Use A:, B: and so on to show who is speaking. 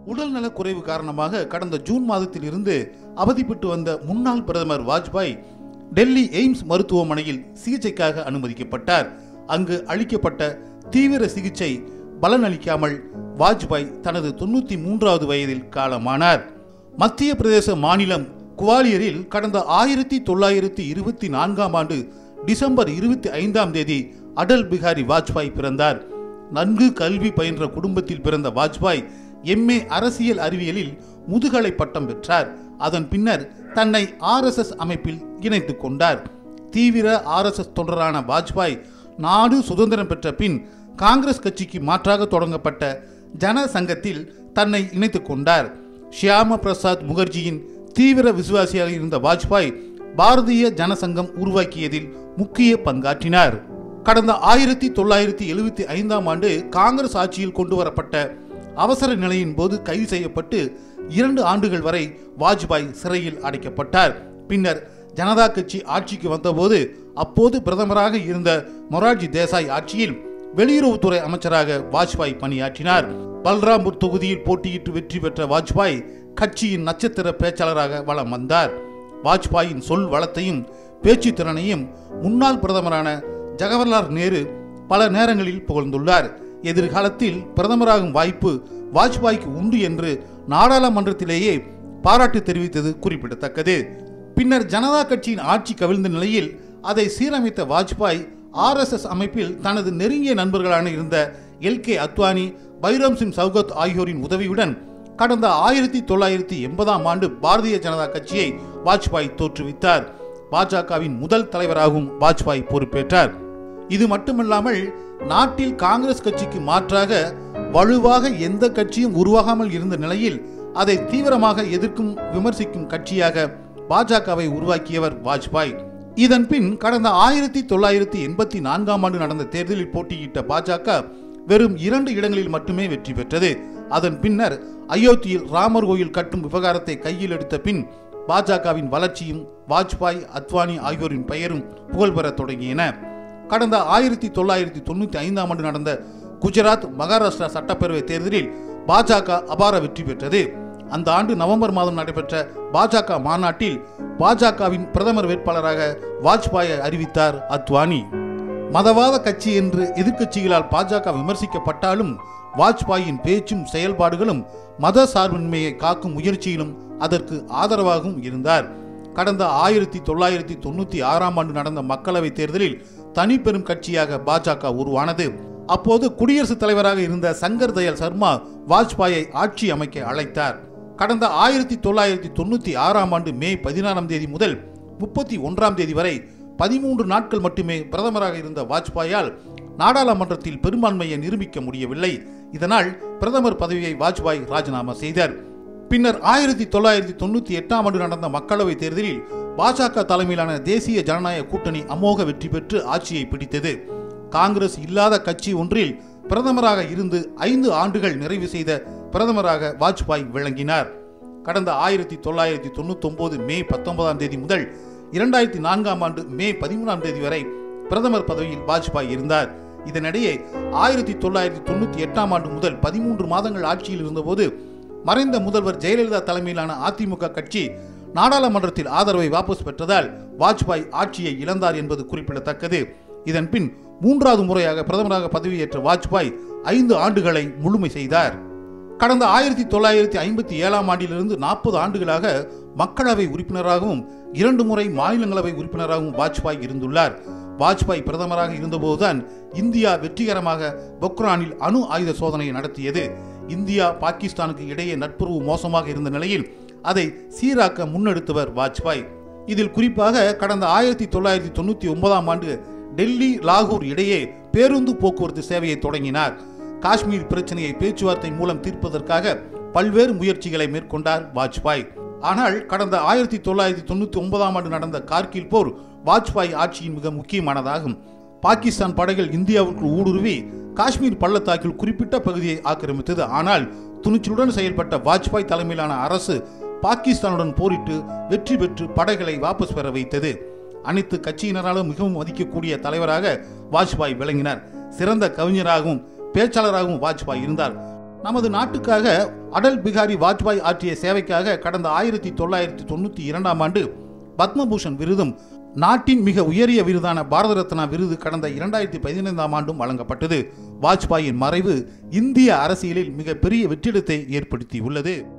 A: உடல்நலக் குறைவு காரணமாக கடந்த ஜூன் மாதத்தில் இருந்து அவதிப்பட்டு வந்த முன்னாள் பிரதமர் வாஜ்பாய் டெல்லி எய்ம்ஸ் மருத்துவமனையில் சிகிச்சைக்காக அனுமதிக்கப்பட்டார் அங்கு அளிக்கப்பட்ட தீவிர சிகிச்சை பலனளிக்காமல் வாஜ்பாய் தனது தொண்ணூத்தி மூன்றாவது வயதில் காலமானார் மத்திய பிரதேச மாநிலம் குவாலியரில் கடந்த ஆயிரத்தி தொள்ளாயிரத்தி இருபத்தி நான்காம் ஆண்டு டிசம்பர் இருபத்தி ஐந்தாம் தேதி அடல் பிகாரி வாஜ்பாய் பிறந்தார் நன்கு கல்வி பயின்ற குடும்பத்தில் பிறந்த வாஜ்பாய் எம்ஏ அரசியல் அறிவியலில் முதுகலை பட்டம் பெற்றார் அதன் பின்னர் தன்னை ஆர்எஸ்எஸ் அமைப்பில் இணைத்துக் கொண்டார் தீவிர ஆர்எஸ்எஸ் தொண்டரான வாஜ்பாய் நாடு சுதந்திரம் பெற்ற பின் காங்கிரஸ் கட்சிக்கு மாற்றாக தொடங்கப்பட்ட ஜன சங்கத்தில் தன்னை இணைத்துக் கொண்டார் ஷியாம பிரசாத் முகர்ஜியின் தீவிர விசுவாசியாக இருந்த வாஜ்பாய் பாரதிய ஜனசங்கம் உருவாக்கியதில் முக்கிய பங்காற்றினார் கடந்த ஆயிரத்தி தொள்ளாயிரத்தி எழுபத்தி ஐந்தாம் ஆண்டு காங்கிரஸ் ஆட்சியில் கொண்டு வரப்பட்ட அவசர நிலையின் போது கைது செய்யப்பட்டு இரண்டு ஆண்டுகள் வரை வாஜ்பாய் சிறையில் அடைக்கப்பட்டார் பின்னர் ஜனதா கட்சி ஆட்சிக்கு வந்தபோது அப்போது பிரதமராக இருந்த மொரார்ஜி தேசாய் ஆட்சியில் வெளியுறவுத்துறை அமைச்சராக வாஜ்பாய் பணியாற்றினார் பல்ராம்பூர் தொகுதியில் போட்டியிட்டு வெற்றி பெற்ற வாஜ்பாய் கட்சியின் நட்சத்திர பேச்சாளராக வலம் வந்தார் வாஜ்பாயின் சொல் வளத்தையும் பேச்சு திறனையும் முன்னாள் பிரதமரான ஜவஹர்லால் நேரு பல நேரங்களில் புகழ்ந்துள்ளார் எதிர்காலத்தில் பிரதமராகும் வாய்ப்பு வாஜ்பாய்க்கு உண்டு என்று நாடாளுமன்றத்திலேயே பாராட்டு தெரிவித்தது குறிப்பிடத்தக்கது பின்னர் ஜனதா கட்சியின் ஆட்சி கவிழ்ந்த நிலையில் அதை சீரமைத்த வாஜ்பாய் ஆர்எஸ்எஸ் அமைப்பில் தனது நெருங்கிய நண்பர்களான இருந்த எல் கே அத்வானி பைரம் சிங் சௌகத் ஆகியோரின் உதவியுடன் கடந்த ஆயிரத்தி தொள்ளாயிரத்தி எண்பதாம் ஆண்டு பாரதிய ஜனதா கட்சியை வாஜ்பாய் தோற்றுவித்தார் பாஜகவின் முதல் தலைவராகவும் வாஜ்பாய் பொறுப்பேற்றார் இது மட்டுமல்லாமல் நாட்டில் காங்கிரஸ் கட்சிக்கு மாற்றாக வலுவாக எந்த கட்சியும் உருவாகாமல் இருந்த நிலையில் அதை தீவிரமாக எதிர்க்கும் விமர்சிக்கும் கட்சியாக பாஜகவை உருவாக்கியவர் வாஜ்பாய் இதன் பின் கடந்த ஆயிரத்தி தொள்ளாயிரத்தி எண்பத்தி நான்காம் ஆண்டு நடந்த தேர்தலில் போட்டியிட்ட பாஜக வெறும் இரண்டு இடங்களில் மட்டுமே வெற்றி பெற்றது அதன் பின்னர் அயோத்தியில் ராமர் கோயில் கட்டும் விவகாரத்தை கையில் எடுத்த பின் பாஜகவின் வளர்ச்சியும் வாஜ்பாய் அத்வானி ஆகியோரின் பெயரும் புகழ்பெறத் தொடங்கியன கடந்த ஆயிரத்தி தொள்ளாயிரத்தி தொண்ணூத்தி ஐந்தாம் ஆண்டு நடந்த குஜராத் மகாராஷ்டிரா சட்டப்பேரவை தேர்தலில் பாஜக அபார வெற்றி பெற்றது அந்த ஆண்டு நவம்பர் மாதம் நடைபெற்ற பாஜக மாநாட்டில் பாஜகவின் பிரதமர் வேட்பாளராக வாஜ்பாயை அறிவித்தார் அத்வானி மதவாத கட்சி என்று எதிர்க்கட்சிகளால் பாஜக விமர்சிக்கப்பட்டாலும் வாஜ்பாயின் பேச்சும் செயல்பாடுகளும் மத சார்பின்மையை காக்கும் முயற்சியிலும் அதற்கு ஆதரவாகவும் இருந்தார் கடந்த ஆயிரத்தி தொள்ளாயிரத்தி தொண்ணூத்தி ஆறாம் ஆண்டு நடந்த மக்களவைத் தேர்தலில் தனிப்பெரும் கட்சியாக பாஜக உருவானது அப்போது குடியரசுத் தலைவராக இருந்த சங்கர் தயாள் சர்மா வாஜ்பாயை ஆட்சி அமைக்க அழைத்தார் கடந்த ஆயிரத்தி தொள்ளாயிரத்தி தொண்ணூத்தி ஆறாம் ஆண்டு மே பதினாறாம் தேதி முதல் முப்பத்தி ஒன்றாம் தேதி வரை பதிமூன்று நாட்கள் மட்டுமே பிரதமராக இருந்த வாஜ்பாயால் நாடாளுமன்றத்தில் பெரும்பான்மையை நிரூபிக்க முடியவில்லை இதனால் பிரதமர் பதவியை வாஜ்பாய் ராஜினாமா செய்தார் பின்னர் ஆயிரத்தி தொள்ளாயிரத்தி தொண்ணூத்தி எட்டாம் ஆண்டு நடந்த மக்களவைத் தேர்தலில் பாஜக தலைமையிலான தேசிய ஜனநாயக கூட்டணி அமோக வெற்றி பெற்று ஆட்சியை பிடித்தது காங்கிரஸ் இல்லாத கட்சி ஒன்றில் பிரதமராக இருந்து ஐந்து ஆண்டுகள் நிறைவு செய்த பிரதமராக வாஜ்பாய் விளங்கினார் கடந்த ஆயிரத்தி தொள்ளாயிரத்தி தொண்ணூத்தி ஒன்பது மே பத்தொன்பதாம் தேதி முதல் இரண்டாயிரத்தி நான்காம் ஆண்டு மே பதிமூணாம் தேதி வரை பிரதமர் பதவியில் வாஜ்பாய் இருந்தார் இதனிடையே ஆயிரத்தி தொள்ளாயிரத்தி தொண்ணூத்தி எட்டாம் ஆண்டு முதல் பதிமூன்று மாதங்கள் ஆட்சியில் இருந்தபோது மறைந்த முதல்வர் ஜெயலலிதா தலைமையிலான அதிமுக கட்சி நாடாளுமன்றத்தில் ஆதரவை வாபஸ் பெற்றதால் வாஜ்பாய் ஆட்சியை இழந்தார் என்பது குறிப்பிடத்தக்கது இதன் பின் மூன்றாவது முறையாக பிரதமராக பதவியேற்ற வாஜ்பாய் ஐந்து ஆண்டுகளை முழுமை செய்தார் கடந்த ஆயிரத்தி தொள்ளாயிரத்தி ஐம்பத்தி ஏழாம் ஆண்டிலிருந்து நாற்பது ஆண்டுகளாக மக்களவை உறுப்பினராகவும் இரண்டு முறை மாநிலங்களவை உறுப்பினராகவும் வாஜ்பாய் இருந்துள்ளார் வாஜ்பாய் பிரதமராக இருந்தபோதுதான் இந்தியா வெற்றிகரமாக பொக்ரானில் அணு ஆயுத சோதனையை நடத்தியது இந்தியா பாகிஸ்தானுக்கு இடையே நட்புறவு மோசமாக இருந்த நிலையில் அதை சீராக்க முன்னெடுத்தவர் வாஜ்பாய் இதில் குறிப்பாக கடந்த ஆயிரத்தி தொள்ளாயிரத்தி தொண்ணூத்தி ஒன்பதாம் ஆண்டு டெல்லி லாகூர் இடையே பேருந்து போக்குவரத்து சேவையை தொடங்கினார் காஷ்மீர் பிரச்சனையை பேச்சுவார்த்தை மூலம் தீர்ப்பதற்காக பல்வேறு முயற்சிகளை மேற்கொண்டார் வாஜ்பாய் ஆனால் கடந்த ஆயிரத்தி தொள்ளாயிரத்தி தொண்ணூத்தி ஒன்பதாம் ஆண்டு நடந்த கார்கில் போர் வாஜ்பாய் ஆட்சியின் மிக முக்கியமானதாகும் பாகிஸ்தான் படைகள் இந்தியாவுக்குள் ஊடுருவி காஷ்மீர் பள்ளத்தாக்கில் குறிப்பிட்ட பகுதியை ஆக்கிரமித்தது ஆனால் துணிச்சலுடன் செயல்பட்ட வாஜ்பாய் தலைமையிலான அரசு பாகிஸ்தானுடன் போரிட்டு வெற்றி பெற்று படைகளை வாபஸ் பெற வைத்தது அனைத்து கட்சியினராலும் மிகவும் மதிக்கக்கூடிய தலைவராக வாஜ்பாய் விளங்கினார் சிறந்த கவிஞராகவும் பேச்சாளராகவும் வாஜ்பாய் இருந்தார் நமது நாட்டுக்காக அடல் பிகாரி வாஜ்பாய் ஆற்றிய சேவைக்காக கடந்த ஆயிரத்தி தொள்ளாயிரத்தி தொண்ணூற்றி இரண்டாம் ஆண்டு பத்மபூஷன் விருதும் நாட்டின் மிக உயரிய விருதான பாரத ரத்னா விருது கடந்த இரண்டாயிரத்தி பதினைந்தாம் ஆண்டும் வழங்கப்பட்டது வாஜ்பாயின் மறைவு இந்திய அரசியலில் மிகப்பெரிய வெற்றிடத்தை ஏற்படுத்தியுள்ளது